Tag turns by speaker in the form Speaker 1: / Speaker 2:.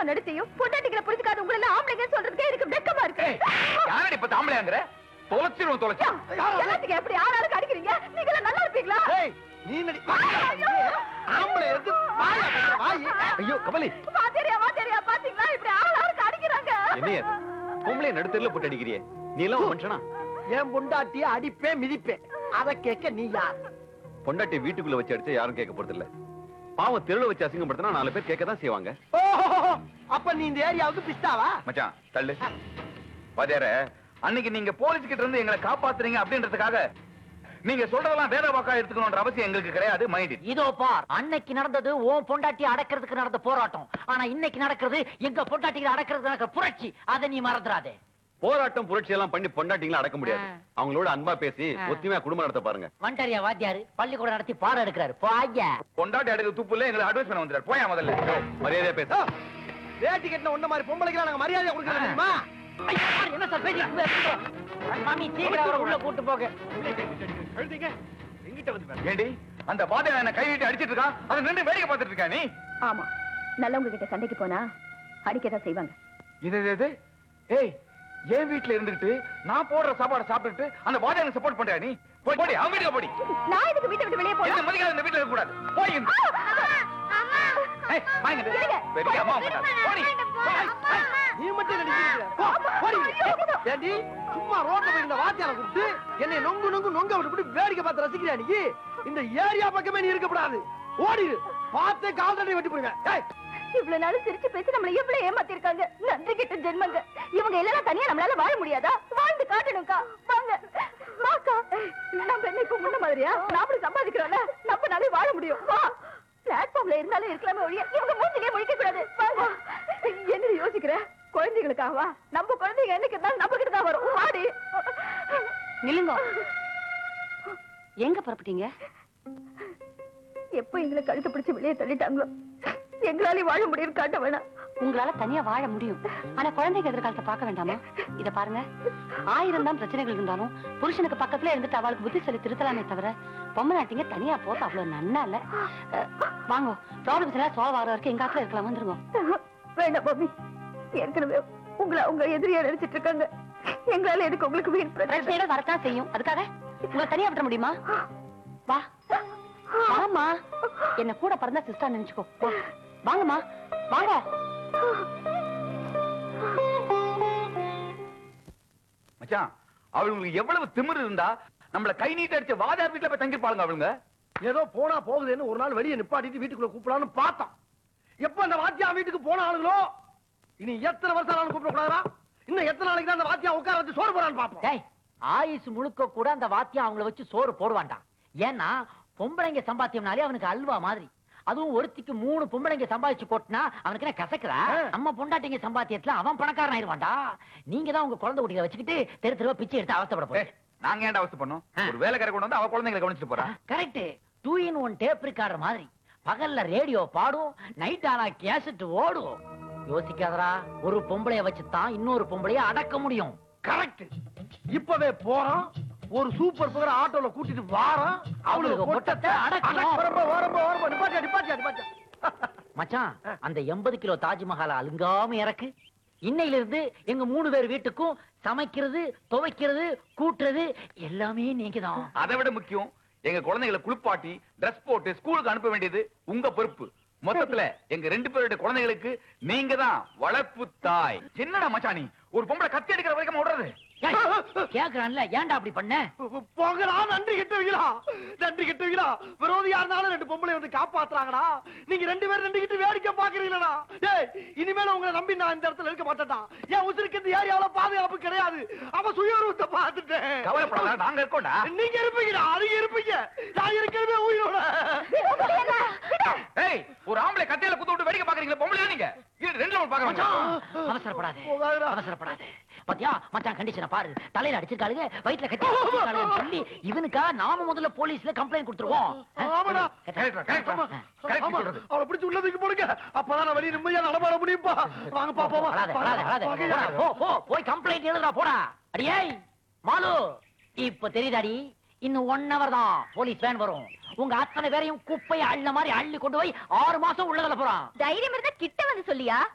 Speaker 1: நாடகம் நடிச்சியும் பொண்டாட்டிகளை புரிஞ்சுக்காத உங்களை எல்லாம் ஆம்பளைங்கன்னு சொல்றதுக்கே எனக்கு வெக்கமா இருக்கு
Speaker 2: ஏய், யாரடி இப்ப தாம்பளையாங்கிற தொலைச்சிரும் தொலைச்சு
Speaker 1: யா, எல்லாத்துக்கும் எப்படி ஆளாளுக்கு அடிக்கிறீங்க நீங்க எல்லாம் நல்லா இருப்பீங்களா
Speaker 3: ஏய் நீ நடி ஆம்பளை எடுத்து வாயா பண்ற, வாயி
Speaker 2: ஐயோ கமலி
Speaker 1: பாத்தேரியா பாத்தேரியா பாத்தீங்களா இப்படி ஆளாளுக்கு அடிக்கிறாங்க
Speaker 2: என்னைய பொம்பளை நடுத்தெருல போட்டு அடிக்கிறியே நீ எல்லாம் ஒரு மனுஷனா
Speaker 3: என் பொண்டாட்டிய அடிப்பேன் மிதிப்பேன் அத கேட்க நீ யார்
Speaker 2: பொண்டாட்டி வீட்டுக்குள்ள வச்சு அடிச்சா யாரும் கேட்க போறது இல்ல பாவம் தெருல வச்சு அசிங்கப்படுத்தினா நாலு பேர் கேட்க தான் செய்வாங்க
Speaker 3: ஓஹோ அப்ப நீ இந்த ஏரியாவுக்கு பிஸ்தாவா
Speaker 2: மச்சான் தள்ளு வாத்தியார அன்னைக்கு நீங்க போலீஸ் கிட்ட இருந்து எங்களை காப்பாத்துறீங்க அப்படின்றதுக்காக நீங்க சொல்றதெல்லாம் வேத வாக்கா எடுத்துக்கணும்ன்ற அவசியம் எங்களுக்கு கிடையாது மைண்ட்
Speaker 4: இதோ பார் அன்னைக்கு நடந்தது உன் பொண்டாட்டி அடக்கிறதுக்கு நடந்த போராட்டம் ஆனா இன்னைக்கு நடக்கிறது எங்க பொண்டாட்டிகளை அடக்கிறதுக்கு நடக்கிற புரட்சி அதை நீ மறந்துடாதே
Speaker 2: போராட்டம் புரட்சி எல்லாம் பண்ணி பொண்டாட்டிங்களா அடக்க முடியாது
Speaker 4: ஆ.
Speaker 2: அவங்களோட அன்பா பேசி
Speaker 4: ஆ.
Speaker 2: ஒத்துமையா குடும்பம் நடத்த பாருங்க
Speaker 4: வண்டாரியா வாத்தியாரு பள்ளிக்கூடம் நடத்தி பாடம் எடுக்கிறாரு போ ஐயா
Speaker 2: பொண்டாட்டி அடக்க துப்புல எங்களை அட்வைஸ் பண்ண வந்துறாரு போயா முதல்ல மரியாதையா பேச
Speaker 3: வேட்டி கட்டின உன்ன மாதிரி பொம்பளைக்கு நாங்க மரியாதை கொடுக்கறது தெரியுமா
Speaker 4: ஐயா, என்ன சார் பேசிட்டு மாமி சீக்கிரம் அவரை உள்ள கூட்டு போக
Speaker 2: ஏண்டி அந்த வாத்தியார் என்ன கை நீட்டி அடிச்சிட்டு இருக்கான் அதை நின்று வேடிக்கை பார்த்துட்டு இருக்கா நீ
Speaker 1: ஆமா நல்லவங்க கிட்ட சண்டைக்கு போனா அடிக்கதான் செய்வாங்க
Speaker 2: இது இது, இது ஏய் என் வீட்டுல இருந்துகிட்டு நான் போடுற சாப்பாடை சாப்பிட்டுட்டு அந்த வாத்தியாருக்கு சப்போர்ட் பண்றியா நீ போய் போடி அவன் வீட்டுக்கு போடி
Speaker 1: நான் இதுக்கு வீட்டை விட்டு வெளியே
Speaker 2: எந்த
Speaker 1: போறேன்
Speaker 2: மதிக்காத இந்த வீட்டுல இருக்க கூடாது போய் இங்க. ஏய், வாங்க இங்க.
Speaker 1: இருங்க.
Speaker 2: பெரிய அம்மா பண்ணாத. போடி
Speaker 3: நீ மட்டும் நடிக்கிறீங்க போ, போடி. ஏண்டி சும்மா ரோட்ல போய் இந்த வாத்தியார கூப்பிட்டு என்னை நொங்கு நொங்கு நொங்க விட்டு வேடிக்கை பார்த்து ரசிக்கிறியா நீ இந்த ஏரியா பக்கமே நீ இருக்கக்கூடாது ஓடிடு பார்த்து கால் தட்டி வெட்டி போடுங்க ஏய்
Speaker 1: இவ்வளவு நாள் சிரிச்சு பேசி நம்மள எவ்வளவு ஏமாத்தி இருக்காங்க நன்றி கிட்ட ஜென்மங்க இவங்க எல்லாம் தனியா நம்மளால வாழ முடியாதா வாழ்ந்து காட்டணும்க்கா வாங்க வாக்கா நம்ம என்ன இப்ப முன்ன மாதிரியா நாம சம்பாதிக்கிறோம்ல நம்மனாலே வாழ முடியும் வா பிளாட்ஃபார்ம்ல இருந்தாலும் இருக்கலாமே ஒழிய இவங்க மூஞ்சிலே முழிக்க கூடாது வாங்க என்ன யோசிக்கிற குழந்தைகளுக்காகவா நம்ம குழந்தைங்க என்னைக்கு இருந்தாலும் நம்ம கிட்ட தான் வரும் வாடி
Speaker 5: நில்லுங்க எங்க புறப்பட்டீங்க
Speaker 1: எப்ப எங்களை கழுத்து பிடிச்சு வெளியே தள்ளிட்டாங்களோ எங்களாலே வாழ முடியும் காட்ட வேணாம்
Speaker 5: உங்களால தனியா வாழ முடியும் ஆனா குழந்தைங்க எதிர்காலத்தை பார்க்க வேண்டாமா இத பாருங்க ஆயிரம் தான் பிரச்சனைகள் இருந்தாலும் புருஷனுக்கு பக்கத்துல இருந்துட்டு அவளுக்கு புத்தி சொல்லி திருத்தலாமே தவிர பொம்மை நாட்டிங்க தனியா போறது அவ்வளவு நன்னா இல்ல அஹ், வாங்க ப்ராப்ளம்ஸ் எல்லாம் சால்வ் ஆகிற வரைக்கும் எங்க ஆத்துல இருக்கலாம் வந்துருங்க
Speaker 1: வேண்டாம் பாபி ஏற்கனவே உங்களை உங்க எதிரியா நினைச்சிட்டு இருக்காங்க எங்களால எதுக்கு உங்களுக்கு வீண் பிரச்சனை
Speaker 5: பிரச்சனைகள் வரத்தான் செய்யும் அதுக்காக உங்களை தனியா விட முடியுமா வா வாமா என்ன கூட பிறந்தா சிஸ்டர் நினைச்சுக்கோ வா. வாங்கம்மா வாங்க
Speaker 2: மச்சான் அவங்களுக்கு எவ்வளவு திமிரு இருந்தா நம்மள கை நீட்டி அடிச்ச வாத்தியார் வீட்டுல போய் தங்கிருப்பாளுங்க அவளுங்க
Speaker 3: ஏதோ போனா போகுதுன்னு ஒரு நாள் வெளியே நிப்பாட்டிட்டு வீட்டுக்குள்ள கூப்பிடலாம்னு பார்த்தோம் எப்ப அந்த வாத்தியா வீட்டுக்கு போன ஆளுங்களோ இனி எத்தனை வருஷம் ஆனாலும் கூப்பிட கூடாதா இன்னும் எத்தனை நாளைக்கு தான் அந்த வாத்தியா உட்கார வச்சு சோறு போறான்னு பாப்போம்
Speaker 4: டேய் ஆயுசு முழுக்க கூட அந்த வாத்தியம் அவங்கள வச்சு சோறு போடுவான்டான் ஏன்னா பொம்பளைங்க சம்பாத்தியம்னாலே அவனுக்கு அல்வா மாதிரி அதுவும் ஒருத்திக்கு மூணு பொம்பளைங்க சம்பாதிச்சு கொட்டினா அவனுக்கு என்ன கசக்குறா நம்ம பொண்டாட்டிங்க சம்பாத்தியத்துல அவன் பணக்காரன் ஆயிருவான்டா நீங்க தான் உங்க குழந்தை குட்டிகளை வச்சுக்கிட்டு தெரு தெருவா பிச்சை எடுத்து அவஸ்தைப்பட
Speaker 2: ஏய்,
Speaker 4: போறீங்க
Speaker 2: நாங்க ஏன்டா அவஸ்தை பண்ணோம்
Speaker 4: ஆ.
Speaker 2: ஒரு வேலைக்கார கொண்டு வந்து அவ குழந்தைங்களை கவனிச்சுட்டு போறா
Speaker 4: correct two in one tape recorder மாதிரி பகல்ல ரேடியோ பாடும் நைட் ஆனா கேசட் ஓடும் யோசிக்காதடா ஒரு பொம்பளைய வச்சு தான் இன்னொரு பொம்பளைய அடக்க முடியும்
Speaker 3: கரெக்ட் இப்பவே போறோம் ஒரு சூப்பர் புகழ ஆட்டோல கூட்டிட்டு வாரோம்
Speaker 4: அவளுக்கு மொட்டத்தை அடக்கணும்.
Speaker 3: வரப்ப வரப்ப வரப்ப நிப்பாட்டியா நிப்பாட்டியா நிப்பாட்டியா
Speaker 4: மச்சான் அந்த எண்பது கிலோ தாஜ்மஹாலை அலுங்காம இறக்கு இன்னையில இருந்து எங்க மூணு பேர் வீட்டுக்கும் சமைக்கிறது துவைக்கிறது கூட்டுறது எல்லாமே நீங்க தான்
Speaker 2: அதை விட முக்கியம் எங்க குழந்தைகளை குளிப்பாட்டி Dress போட்டு ஸ்கூலுக்கு அனுப்ப வேண்டியது உங்க பொறுப்பு மொத்தத்துல எங்க ரெண்டு பேருடைய குழந்தைகளுக்கு நீங்க தான் வளர்ப்பு தாய் என்னடா மச்சானி ஒரு பொம்பளை கத்தி எடுக்கிற வரைக்கும் விடுறது
Speaker 4: கேக்குறான்ல ஏன்டா அப்படி பண்ண
Speaker 3: போங்கடா நன்றி கிட்டுவீங்களா நன்றி கிட்டுவீங்களா விரோதியா இருந்தாலும் ரெண்டு பொம்பளை வந்து காப்பாத்துறாங்கடா நீங்க ரெண்டு பேரும் ரெண்டு கிட்ட வேடிக்கை பாக்குறீங்களா டேய் இனிமேல உங்களை நம்பி நான் இந்த இடத்துல இருக்க மாட்டேன்டா என் உசுருக்கு இந்த ஏரியாவுல பாதுகாப்பு கிடையாது அவ சுயரூபத்தை பார்த்துட்டேன்
Speaker 2: கவலைப்படாத நாங்க இருக்கோம்டா
Speaker 3: நீங்க இருப்பீங்கடா நீங்க இருப்பீங்க நான் இருக்கிறதே உயிரோட
Speaker 2: ஏய் ஒரு ஆம்பளை கத்தியில குத்து விட்டு வேடிக்கை பாக்குறீங்களா பொம்பளை நீங்க இது ரெண்டு நாள் பாக்குறோம்
Speaker 4: மச்சான், அவசரப்படாத
Speaker 3: போகாதடா.
Speaker 4: அவசரப்படாத பாத்தியா மச்சான் கண்டிஷனை பாரு தலையில அடிச்சிருக்காளுங்க வயித்துல கட்டி அடிச்சிருக்காளுங்கன்னு சொல்லி இவனுக்கா நாம முதல்ல போலீஸ்ல கம்ப்ளைண்ட் கொடுத்துருவோம்
Speaker 3: ஆமாடா.
Speaker 2: கரெக்ட் கரெக்ட் கரெக்ட்
Speaker 3: ஆமா,
Speaker 2: சொல்றது
Speaker 3: அவளை பிடிச்சு உள்ளதுக்கு போடுங்க அப்பதான் நான் வெளியே நிம்மதியா நடமாட முடியும்பா வாங்க பாப்போம்
Speaker 4: வராத, வராத, வராத. போடா, போ, போ, போய் கம்ப்ளைண்ட் எழுதுடா போடா அடியே மாலு இப்ப தெரியுதாடி இன்னும் ஒன் ஹவர் தான் போலீஸ் வேன் வரும் உங்க அத்தனை பேரையும் குப்பையை அள்ள மாதிரி அள்ளி கொண்டு போய் ஆறு மாசம் உள்ளதுல போறான்
Speaker 1: தைரியம் இருந்தா கிட்ட வந்து சொல்லியா